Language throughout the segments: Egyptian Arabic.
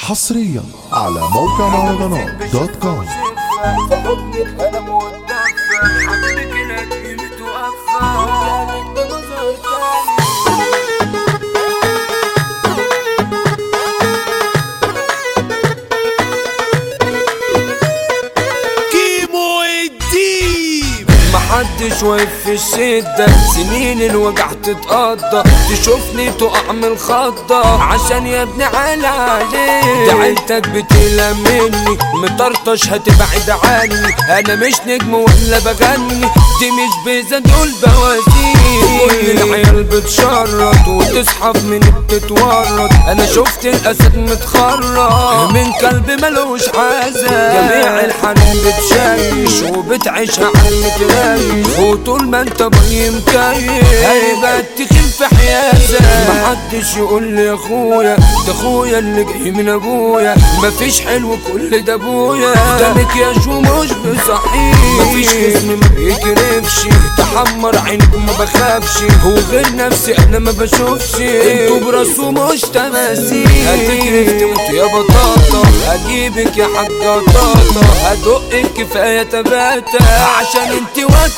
حصريا على موقع مهرجانات دوت كوم في حضنك انا مودفة حبيبك انا قيمة وقفة وجالك بمظهر تاني كيمو الديب محدش واقف في الشدة سنين الوجع تتقضى تشوفني تقع من الخضة عشان يا ابني على عليك ده عيلتك بتقلق مني مطرطش هتبعد عني انا مش نجم ولا بغني دي مش بيزا دول بوازير كل العيال بتشرط وتسحب من بتتورط انا شفت الاسد متخرط من كلب ملوش عزة جميع الحنان بتشيش وبتعيشها على المتريش وطول ما انت بايم كيف هيبقى تخين في حياتك محدش يقول لي يا اخويا ده اخويا اللي جاي من ابويا مفيش حلو كل ده ابويا ده مكياج ومش بصحيح مفيش جسم ما بيكرفش تحمر عينك ما بخافش هو غير نفسي انا ما بشوفش انتوا براسه مش تماثيل هتكرف تموت يا بطاطا هجيبك يا حاجة طاطا هدقك كفاية تباتا عشان انت وقت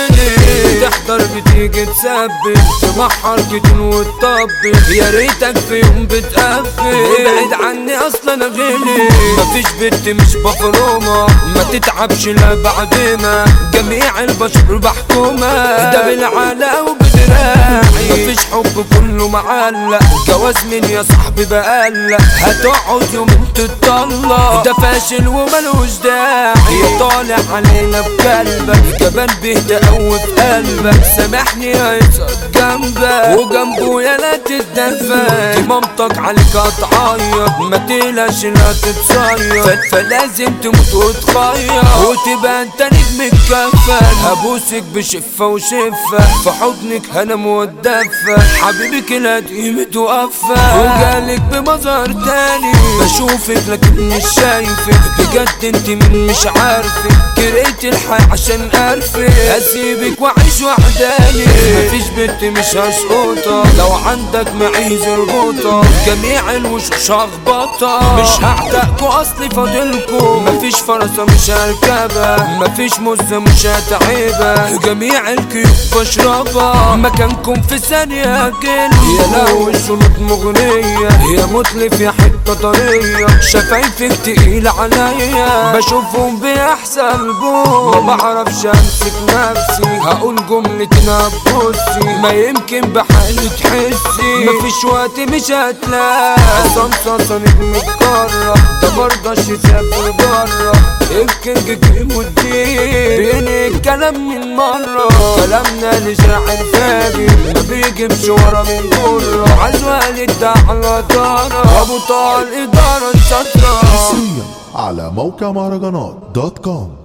الخلق تحضر بتيجي تثبت تبحر كتن وتطبل يا ريتك في يوم بتقفل ابعد عني اصلا انا غلي مفيش بنت مش مفرومة ما تتعبش لا بعد ما جميع البشر بحكومة ده بالعلا وبدراعي مفيش حب كله معلق جواز من يا صاحبي بقلق هتقعد يوم تتطلق ده فاشل وملوش داعي يا طالع علينا بقلبك جبان بيهدى قوي في قلبك سامحني هيصد جنبك وجنبه يا لا تتدفى دي مامتك عليك هتعيط ما تقلقش لا تتصير ف- فلازم تموت وتخير وتبقى انت نجم الكفن ابوسك بشفة وشفة في حضنك انا مودفة حبيبك لا قيمة وقفة وجالك بمظهر تاني بشوفك لكن مش شايفك بجد انت من مش عارفك كرهت الحياة عشان اعرفك اسيبك واعيش وحداني مفيش بنت مش هسقطها لو عندك معيز اربطها جميع الوشوش هخبطها مش هعتقكوا اصلي فاضلكوا مفيش فرصة مش هركبها مفيش مزة مش هتعيبها جميع الكيوب بشربها مكانكم في ثانية كل يا لو الشنط مغنية يا متلف يا حتة طرية شفايفك تقيلة عليا بشوفهم بيحصل بوم ما بعرفش امسك نفسي هقول جملتين ببصي ما يمكن بحالي تحسي مفيش وقت مش هتلاقي عصام صاصا نجم متكرر ده مرضاش يسافر برا الكينج كيمو الدين بين الكلام من مرة كلامنا لشاعر فادي ما بيجيبش ورا من بره عايز والد ده على دارة ابو طال ادارة الشطرة حصريا على موقع مهرجانات دوت كوم